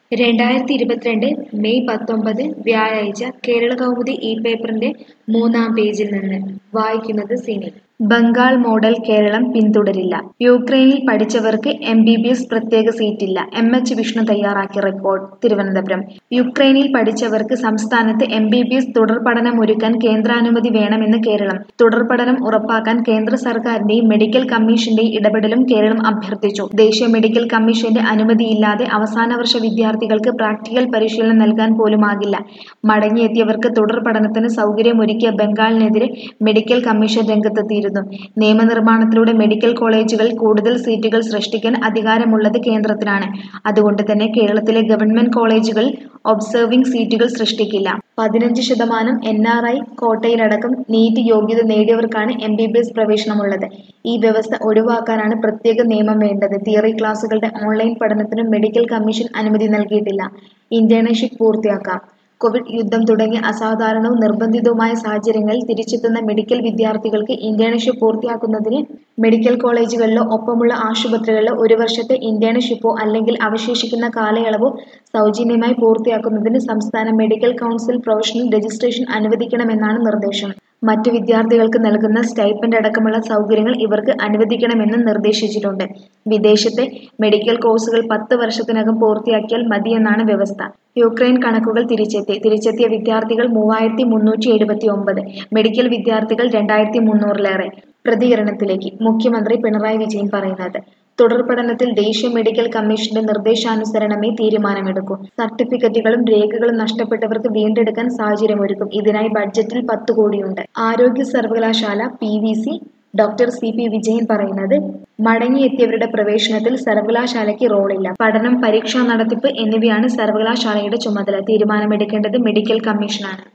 രണ്ടായിരത്തി ഇരുപത്തിരണ്ട് മെയ് പത്തൊമ്പത് വ്യാഴാഴ്ച കേരള കൗമുദി ഈ പേപ്പറിന്റെ മൂന്നാം പേജിൽ നിന്ന് വായിക്കുന്നത് സിനി ബംഗാൾ മോഡൽ കേരളം പിന്തുടരില്ല യുക്രൈനിൽ പഠിച്ചവർക്ക് എം ബി ബി എസ് പ്രത്യേക സീറ്റില്ല എം എച്ച് വിഷ്ണു തയ്യാറാക്കിയ റിപ്പോർട്ട് തിരുവനന്തപുരം യുക്രൈനിൽ പഠിച്ചവർക്ക് സംസ്ഥാനത്ത് എം ബി ബി എസ് തുടർ പഠനം ഒരുക്കാൻ കേന്ദ്രാനുമതി വേണമെന്ന് കേരളം തുടർ പഠനം ഉറപ്പാക്കാൻ കേന്ദ്ര സർക്കാരിന്റെയും മെഡിക്കൽ കമ്മീഷന്റെയും ഇടപെടലും കേരളം അഭ്യർത്ഥിച്ചു ദേശീയ മെഡിക്കൽ കമ്മീഷന്റെ അനുമതിയില്ലാതെ അവസാന വർഷ വിദ്യാർത്ഥികൾക്ക് പ്രാക്ടിക്കൽ പരിശീലനം നൽകാൻ പോലുമാകില്ല മടങ്ങിയെത്തിയവർക്ക് തുടർ പഠനത്തിന് സൗകര്യമൊരുക്കിയ ബംഗാളിനെതിരെ മെഡിക്കൽ കമ്മീഷൻ രംഗത്തെത്തിയിരുന്നു നിയമനിർമ്മാണത്തിലൂടെ മെഡിക്കൽ കോളേജുകളിൽ കൂടുതൽ സീറ്റുകൾ സൃഷ്ടിക്കാൻ അധികാരമുള്ളത് കേന്ദ്രത്തിനാണ് അതുകൊണ്ട് തന്നെ കേരളത്തിലെ ഗവൺമെന്റ് കോളേജുകളിൽ ഒബ്സർവിംഗ് സീറ്റുകൾ സൃഷ്ടിക്കില്ല പതിനഞ്ച് ശതമാനം എൻ ആർ ഐ കോട്ടയിലടക്കം നീറ്റ് യോഗ്യത നേടിയവർക്കാണ് എം ബി ബി എസ് പ്രവേശനമുള്ളത് ഈ വ്യവസ്ഥ ഒഴിവാക്കാനാണ് പ്രത്യേക നിയമം വേണ്ടത് തിയറി ക്ലാസുകളുടെ ഓൺലൈൻ പഠനത്തിനും മെഡിക്കൽ കമ്മീഷൻ അനുമതി നൽകിയിട്ടില്ല ഇന്റേൺഷിപ്പ് പൂർത്തിയാക്കാം കോവിഡ് യുദ്ധം തുടങ്ങിയ അസാധാരണവും നിർബന്ധിതവുമായ സാഹചര്യങ്ങളിൽ തിരിച്ചെത്തുന്ന മെഡിക്കൽ വിദ്യാർത്ഥികൾക്ക് ഇന്റേൺഷിപ്പ് പൂർത്തിയാക്കുന്നതിന് മെഡിക്കൽ കോളേജുകളിലോ ഒപ്പമുള്ള ആശുപത്രികളിലോ ഒരു വർഷത്തെ ഇന്റേൺഷിപ്പോ അല്ലെങ്കിൽ അവശേഷിക്കുന്ന കാലയളവോ സൗജന്യമായി പൂർത്തിയാക്കുന്നതിന് സംസ്ഥാന മെഡിക്കൽ കൗൺസിൽ പ്രൊഫഷണൽ രജിസ്ട്രേഷൻ അനുവദിക്കണമെന്നാണ് നിർദ്ദേശം മറ്റു വിദ്യാർത്ഥികൾക്ക് നൽകുന്ന സ്റ്റൈപ്പൻഡ് അടക്കമുള്ള സൗകര്യങ്ങൾ ഇവർക്ക് അനുവദിക്കണമെന്നും നിർദ്ദേശിച്ചിട്ടുണ്ട് വിദേശത്തെ മെഡിക്കൽ കോഴ്സുകൾ പത്ത് വർഷത്തിനകം പൂർത്തിയാക്കിയാൽ മതിയെന്നാണ് വ്യവസ്ഥ യുക്രൈൻ കണക്കുകൾ തിരിച്ചെത്തി തിരിച്ചെത്തിയ വിദ്യാർത്ഥികൾ മൂവായിരത്തി മുന്നൂറ്റി എഴുപത്തി ഒമ്പത് മെഡിക്കൽ വിദ്യാർത്ഥികൾ രണ്ടായിരത്തി മുന്നൂറിലേറെ പ്രതികരണത്തിലേക്ക് മുഖ്യമന്ത്രി പിണറായി വിജയൻ പറയുന്നത് തുടർ പഠനത്തിൽ ദേശീയ മെഡിക്കൽ കമ്മീഷന്റെ നിർദ്ദേശാനുസരണമേ തീരുമാനമെടുക്കൂ സർട്ടിഫിക്കറ്റുകളും രേഖകളും നഷ്ടപ്പെട്ടവർക്ക് വീണ്ടെടുക്കാൻ സാഹചര്യമൊരുക്കും ഇതിനായി ബഡ്ജറ്റിൽ പത്ത് കോടിയുണ്ട് ആരോഗ്യ സർവകലാശാല P V C doctor C P Vijayan പറയുന്നത് മടങ്ങിയെത്തിയവരുടെ പ്രവേശനത്തിൽ സർവകലാശാലയ്ക്ക് റോളില്ല പഠനം പരീക്ഷാ നടത്തിപ്പ് എന്നിവയാണ് സർവകലാശാലയുടെ ചുമതല തീരുമാനമെടുക്കേണ്ടത് മെഡിക്കൽ കമ്മീഷനാണ്